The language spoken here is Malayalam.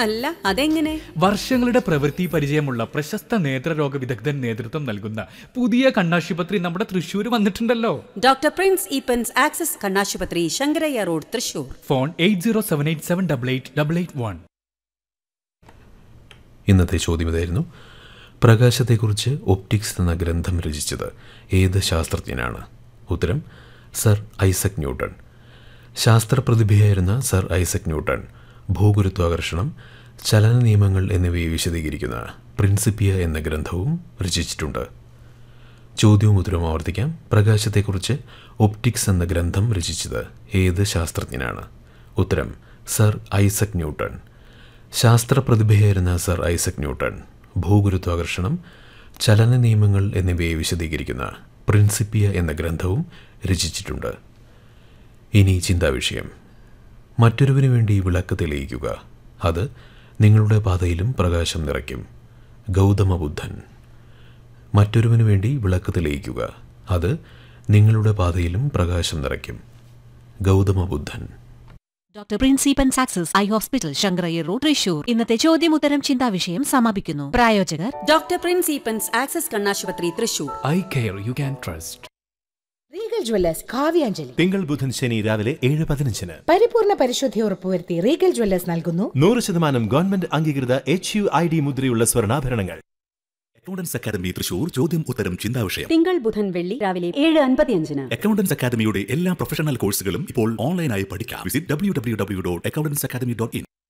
അല്ല അതെങ്ങനെ വർഷങ്ങളുടെ പ്രവൃത്തി പരിചയമുള്ള പ്രശസ്ത നേത്രരോഗ വിദഗ്ധൻ നേതൃത്വം നൽകുന്ന പുതിയ കണ്ണാശുപത്രി നമ്മുടെ തൃശ്ശൂർ വന്നിട്ടുണ്ടല്ലോ ഡോക്ടർ പ്രിൻസ് ഈപ്പൻസ് ആക്സസ് കണ്ണാശുപത്രി Shankarayya road Thrissur phone eight zero seven eight seven double eight double eight one ഇന്നത്തെ ചോദ്യം ഇതായിരുന്നു പ്രകാശത്തെക്കുറിച്ച് ഒപ്റ്റിക്സ് എന്ന ഗ്രന്ഥം രചിച്ചത് ഏത് ശാസ്ത്രജ്ഞനാണ് ഉത്തരം സർ ഐസക് ന്യൂട്ടൺ ശാസ്ത്രപ്രതിഭയായിരുന്ന സർ ഐസക് ന്യൂട്ടൺ ഭൂഗുരുത്വാകർഷണം ചലന നിയമങ്ങൾ എന്നിവയെ വിശദീകരിക്കുന്ന പ്രിൻസിപ്പിയ എന്ന ഗ്രന്ഥവും രചിച്ചിട്ടുണ്ട് ചോദ്യവും ഉത്തരവും ആവർത്തിക്കാം പ്രകാശത്തെക്കുറിച്ച് ഒപ്റ്റിക്സ് എന്ന ഗ്രന്ഥം രചിച്ചത് ഏത് ശാസ്ത്രജ്ഞനാണ് ഉത്തരം സർ ഐസക് ന്യൂട്ടൺ ശാസ്ത്രപ്രതിഭയായിരുന്ന സർ ഐസക് ന്യൂട്ടൺ ഭൂഗുരുത്വാകർഷണം ചലന നിയമങ്ങൾ എന്നിവയെ വിശദീകരിക്കുന്ന പ്രിൻസിപ്പിയ എന്ന ഗ്രന്ഥവും രചിച്ചിട്ടുണ്ട് ഇനി ചിന്താവിഷയം മറ്റൊരുവിനു വേണ്ടി വിളക്ക് തെളിയിക്കുക അത് നിങ്ങളുടെ പാതയിലും പ്രകാശം നിറയ്ക്കും ഗൗതമ ബുദ്ധൻ മറ്റൊരുവനു വേണ്ടി വിളക്ക് തെളിയിക്കുക അത് നിങ്ങളുടെ പാതയിലും പ്രകാശം നിറയ്ക്കും Gautama Buddhan doctor Prince Eappen Access eye hospital Shankarayyar road Thrissur ഇന്നത്തെ ചോദ്യമുത്തരം ചിന്താവിഷയം സമാപിക്കുന്നു പ്രായോജകർ ഡോക്ടർ പ്രിൻസ് ഈപ്പൻസ് ആക്സസ് കണ്ണാശുപത്രി Thrissur eye care you can trust Regal jewellers Kavyanjali തിങ്കൾ ബുധൻ ശനി രാവിലെ ഏഴ് പതിനഞ്ചിന് പരിപൂർണ പരിശുദ്ധി ഉറപ്പുവരുത്തി റീഗൽ ജ്വല്ലേഴ്സ് നൽകുന്നു നൂറ് ശതമാനം ഗവൺമെന്റ് അംഗീകൃത എച്ച് യു ഐ ഡി മുദ്രയുള്ള സ്വർണ്ണാഭരണങ്ങൾ അക്കൗണ്ടൻസ് അക്കാദമി തൃശൂർ ചോദ്യം ഉത്തരം ചിന്താവിഷയം തിങ്കൾ ബുധൻ വെള്ളി രാവിലെ ഏഴ് അൻപത്തിയഞ്ചിന് അക്കൗണ്ടൻസ് അക്കാദമിയുടെ എല്ലാ പ്രൊഫഷണൽ കോഴ്സുകളും ഇപ്പോൾ ഓൺലൈനായി പഠിക്കാം visit W W W dot Accountants Academy dot in